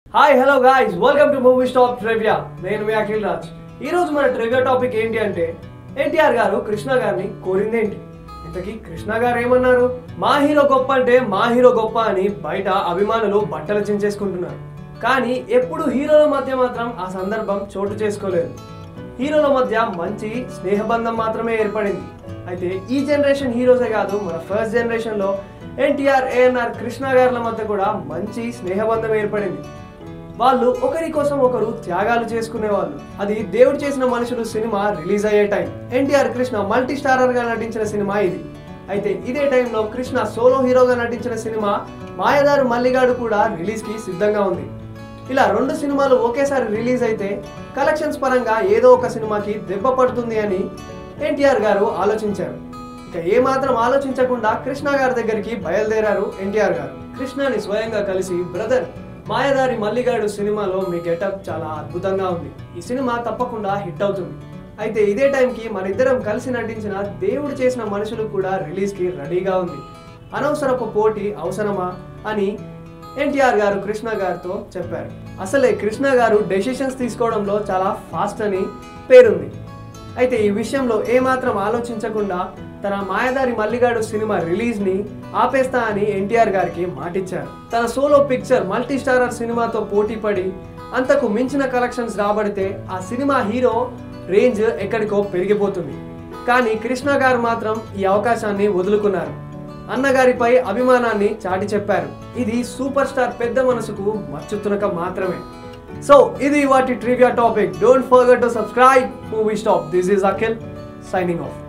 hi hello guys welcome to movie stop trivia నేను మీ అఖిల్ రాజ్ ఈ రోజు మన ట్రివియా టాపిక్ ఏంటి అంటే ఎన్టీఆర్ గారు కృష్ణ గారిని కోరిందేంటి ఇంతకీ కృష్ణ గారు ఏమన్నారు మా హీరో గొప్ప అంటే మా హీరో గొప్ప అని బయట అభిమానులు బట్టలు చించేసుకుంటున్నారు కానీ ఎప్పుడు హీరోల మధ్య మాత్రం ఆ సందర్భం చోటు చేసుకోలేదు హీరోల మధ్య మంచి స్నేహబంధం మాత్రమే ఏర్పడింది అయితే ఈ జనరేషన్ హీరోసే కాదు మన ఫస్ట్ జనరేషన్ లో ఎన్టీఆర్ ఏఎన్ఆర్ కృష్ణ గారుల మధ్య కూడా మంచి స్నేహబంధం ఏర్పడింది వాళ్ళు ఒకరి కోసం ఒకరు త్యాగాలు చేసుకునేవాళ్ళు అది దేవుడు చేసిన మనుషులు సినిమా రిలీజ్ అయ్యే time NTR Krishna multi starrer గా నటించిన సినిమా ఇది అయితే ఇదే టైంలో కృష్ణ సోలో హీరోగా నటించిన సినిమా మాయదారు మల్లిగాడు కూడా రిలీజ్ కి సిద్ధంగా ఉంది ఇలా రెండు సినిమాలు ఒకేసారి రిలీజ్ అయితే కలెక్షన్స్ పరంగా ఏదో ఒక సినిమాకి దెబ్బ పడుతుంది అని ఎన్టీఆర్ గారు ఆలోచించారు ఇక ఏమాత్రం ఆలోచించకుండా కృష్ణ గారి దగ్గరికి బయలుదేరారు ఎన్టీఆర్ గారు కృష్ణని స్వయంగా కలిసి బ్రదర్ మాయదారి మల్లిగాడు సినిమాలో మీ గెటప్ చాలా అద్భుతంగా ఉంది ఈ సినిమా తప్పకుండా హిట్ అవుతుంది అయితే ఇదే టైంకి మనిద్దరం కలిసి నటించిన దేవుడు చేసిన మనుషులు కూడా రిలీజ్కి రెడీగా ఉంది అనవసరపు పోటీ అవసరమా అని ఎన్టీఆర్ గారు కృష్ణ గారితో చెప్పారు అసలే కృష్ణ గారు డెసిషన్స్ తీసుకోవడంలో చాలా ఫాస్ట్ అని పేరుంది అయితే ఈ విషయంలో ఏమాత్రం ఆలోచించకుండా తన మాయదారి మల్లిగాడు సినిమా రిలీజ్ ని ఆపేస్తా అని ఎన్టీఆర్ గారికి మాటిచ్చారు తన సోలో పిక్చర్ మల్టీ స్టారర్ సినిమాతో పోటీ పడి అంతకు మించిన కలెక్షన్స్ రాబడితే ఆ సినిమా హీరో రేంజ్ ఎక్కడికో పెరిగిపోతుంది కానీ కృష్ణ గారు మాత్రం ఈ అవకాశాన్ని వదులుకున్నారు అన్నగారిపై అభిమానాన్ని చాటి చెప్పారు ఇది సూపర్ స్టార్ పెద్ద మనసుకు మచ్చుతునక మాత్రమే సో ఇది వాటి trivia topic don't forget to subscribe movie stop this is Akhil signing of